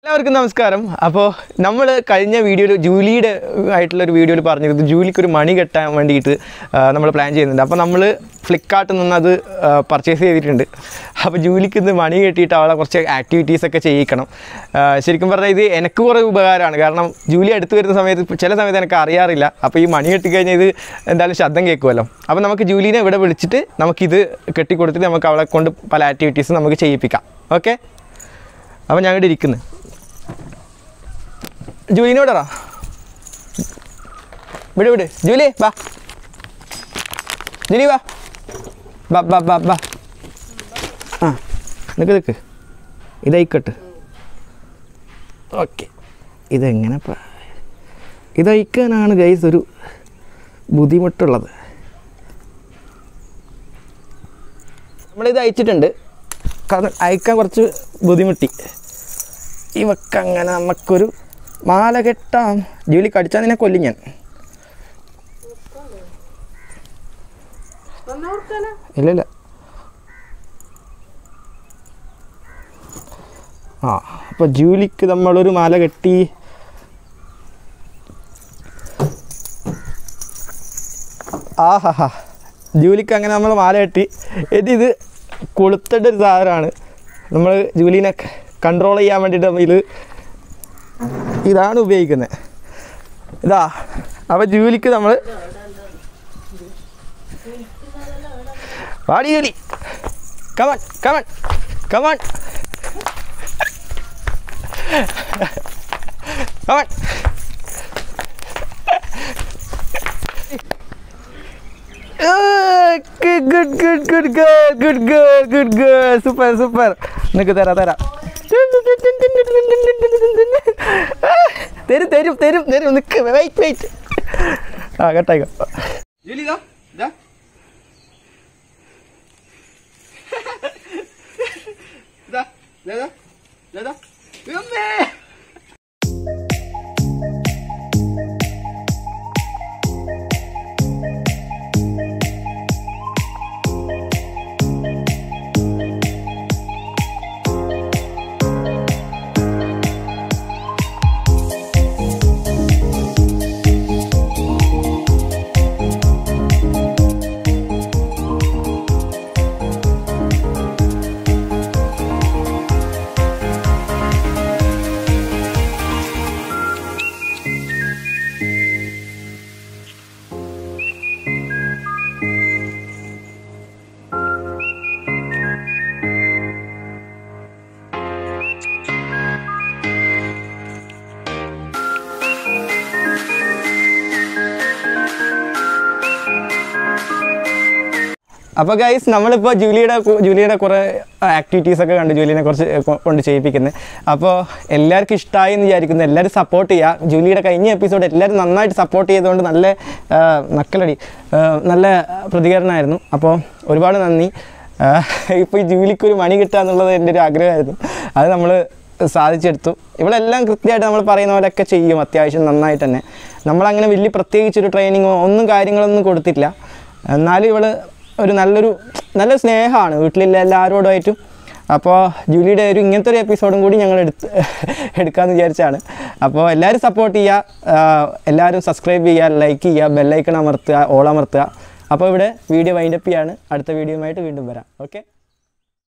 എല്ലാവർക്കും നമസ്കാരം അപ്പോൾ നമ്മൾ കഴിഞ്ഞ വീഡിയോയിൽ ജൂലിയുടെ ആയിട്ടുള്ള ഒരു വീഡിയോയിൽ പറഞ്ഞിരുന്നത് ജൂലിക്ക് ഒരു മണി കെട്ടാൻ വേണ്ടിയിട്ട് നമ്മൾ പ്ലാൻ ചെയ്യുന്നുണ്ട് അപ്പോൾ നമ്മൾ ഫ്ലിപ്കാർട്ടിൽ നിന്ന് അത് പർച്ചേസ് ചെയ്തിട്ടുണ്ട് അപ്പോൾ ജൂലിക്ക് ഇന്ന് മണി കെട്ടിയിട്ട് അവളെ കുറച്ച് ആക്ടിവിറ്റീസ് ഒക്കെ ചെയ്യിക്കണം ആ, ശരിക്കും പറഞ്ഞാൽ ഇത് എനിക്ക് കുറേ ഉപകാരമാണ് കാരണം ജൂലി അടുത്ത് വരുന്ന സമയത്ത് ഇപ്പം ചില സമയത്ത് എനിക്ക് അറിയാറില്ല അപ്പോൾ ഈ മണി കെട്ടിക്കഴിഞ്ഞാൽ ഇത് എന്തായാലും ശബ്ദം കേൾക്കുമല്ലോ അപ്പോൾ നമുക്ക് ജൂലിനെ ഇവിടെ വിളിച്ചിട്ട് നമുക്കിത് കെട്ടിക്കൊടുത്തിട്ട് നമുക്ക് അവളെ കൊണ്ട് പല ആക്ടിവിറ്റീസും നമുക്ക് ചെയ്യിപ്പിക്കാം ഓക്കെ അപ്പോൾ ഞാൻ ഇവിടെ ഇരിക്കുന്നു ജൂലിനോടറാ വിട് വിട് ജൂലി വാ ജൂലി വാ ബാ ബാ ബാ ബാ ആ നിൽക്ക് നിൽക്ക് ഇതയക്കട്ട് ഓക്കെ ഇതെങ്ങനെ പ- ഇതയക്കാനാണ് ഗൈസ് ഒരു ബുദ്ധിമുട്ടുള്ളത് നമ്മളിത് അയച്ചിട്ടുണ്ട് കാരണം അയക്കാൻ കുറച്ച് ബുദ്ധിമുട്ടി ഇവക്കങ്ങനെ നമുക്കൊരു മാല കെട്ടാം ജോലി കടിച്ചാൽ നിന്നെ കൊല്ലും ഞാൻ ഇല്ല ഇല്ല ആ അപ്പോൾ ജൂലിക്ക് നമ്മളൊരു മാല കെട്ടി ആഹാ ജൂലിക്ക് അങ്ങനെ നമ്മൾ മാല കെട്ടി എന്നിട്ട് ഇത് കൊളുത്തേണ്ട ഒരു സാധനമാണ് നമ്മൾ ജൂലിനെ കൺട്രോൾ ചെയ്യാൻ വേണ്ടിയിട്ട് നമ്മൾ ഇത് ഇതാണ് ഉപയോഗിക്കുന്നത് ഇതാ അപ്പോൾ ജൂലിക്ക് നമ്മൾ വാടി Julie come on come on come on come on good good good girl good girl good girl super super നിനക്ക് തരാം തരാം തരും തരും തരും തരും നിക്ക് വെയിറ്റ് വെയിറ്റ് ആ കട്ടായിക്കോ ജൂലിതാ ഇതാ ഇതാ ഇതാ ഇതാ ഇതാ അപ്പോൾ ഗൈസ് നമ്മളിപ്പോൾ ജൂലിയുടെ കു- ജൂലിയുടെ കുറേ ആക്ടിവിറ്റീസ് ഒക്കെ കണ്ട് ജൂലിനെ കുറച്ച് കൊ- കൊണ്ട് ചെയ്യിപ്പിക്കുന്നത് അപ്പോൾ എല്ലാവർക്കും ഇഷ്ടമായി എന്ന് വിചാരിക്കുന്നു എല്ലാവരും സപ്പോർട്ട് ചെയ്യുക ജൂലിയുടെ കഴിഞ്ഞ എപ്പിസോഡ് എല്ലാവരും നന്നായിട്ട് സപ്പോർട്ട് ചെയ്തുകൊണ്ട് നല്ല ആ, നക്കലടി ആ, നല്ല പ്രതികരണമായിരുന്നു അപ്പോൾ ഒരുപാട് നന്ദി ഇപ്പോൾ ഈ ജൂലിക്ക് ഒരു മണി കിട്ടുക എന്നുള്ളത് എൻ്റെ ഒരു ആഗ്രഹമായിരുന്നു അത് നമ്മൾ സാധിച്ചെടുത്തു ഇവളെല്ലാം കൃത്യമായിട്ട് നമ്മൾ പറയുന്ന പോലെയൊക്കെ ചെയ്യും അത്യാവശ്യം നന്നായിട്ട് തന്നെ നമ്മളങ്ങനെ വലിയ പ്രത്യേകിച്ചൊരു ട്രെയിനിങ്ങോ ഒന്നും കാര്യങ്ങളൊന്നും കൊടുത്തില്ല എന്നാലും ഇവൾ ഒരു നല്ലൊരു നല്ല സ്നേഹമാണ് വീട്ടിലുള്ള എല്ലാവരോടുമായിട്ടും അപ്പോൾ ജൂലിയുടെ ഒരു ഇങ്ങനത്തെ ഒരു എപ്പിസോഡും കൂടി ഞങ്ങൾ എടുത്ത് എടുക്കാമെന്ന് വിചാരിച്ചാണ് അപ്പോൾ എല്ലാവരും സപ്പോർട്ട് ചെയ്യുക ആഹ് എല്ലാവരും സബ്സ്ക്രൈബ് ചെയ്യുക ലൈക്ക് ചെയ്യുക ബെല്ലൈക്കൺ അമർത്തുക ഓൾ അമർത്തുക അപ്പോൾ ഇവിടെ വീഡിയോ വൈൻഡപ്പ് ചെയ്യാണ് അടുത്ത വീഡിയോയുമായിട്ട് വീണ്ടും വരാം ഓക്കെ